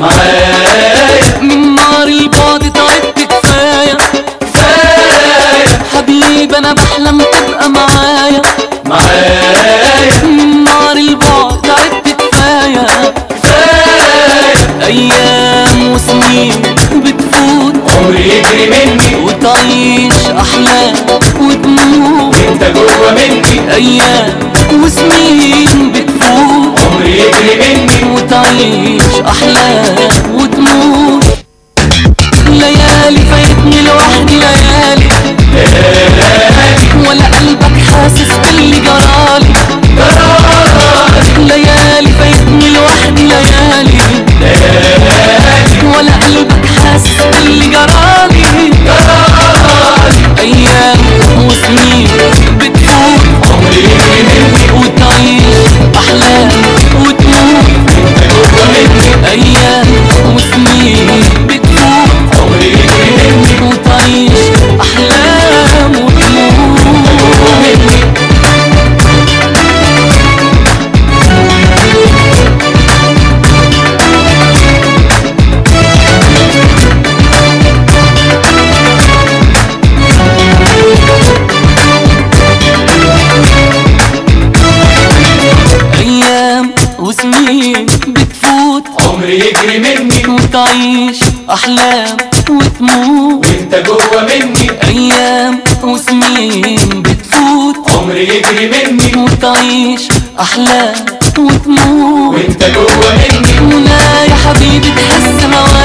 معايا من نار البعد تعبت كفاية كفاية حبيب انا بحلم تبقى معايا معايا من نار البعد تعبت كفاية كفاية ايام وسنين بتفوت عمري يجري مني وتعيش احلام وتموت انت جوه مني ايام وسنين بتفوت عمري يجري مني وتعيش احلام وتموت ليالي فايتني لوحدي ليالي ليالي ولا قلبك حاسس باللي جرالي جرالي ليالي فايتني لوحدي ليالي ليالي ولا قلبك حاسس باللي جرالي جرالي ايام وسنين بتفوت عمري يجري مني وتعيش احلام وتموت انت جوه مني ايام وسنين بتفوت عمري يجري مني وتعيش احلام وتموت جوه مني ايام وسنين بتفوت عمري يجري مني وتعيش احلام وتموت وانت جوه مني ايام وسنين بتفوت عمري يجري مني وتعيش احلام وتموت وانت جوه مني ولا يا حبيبي تحس هواك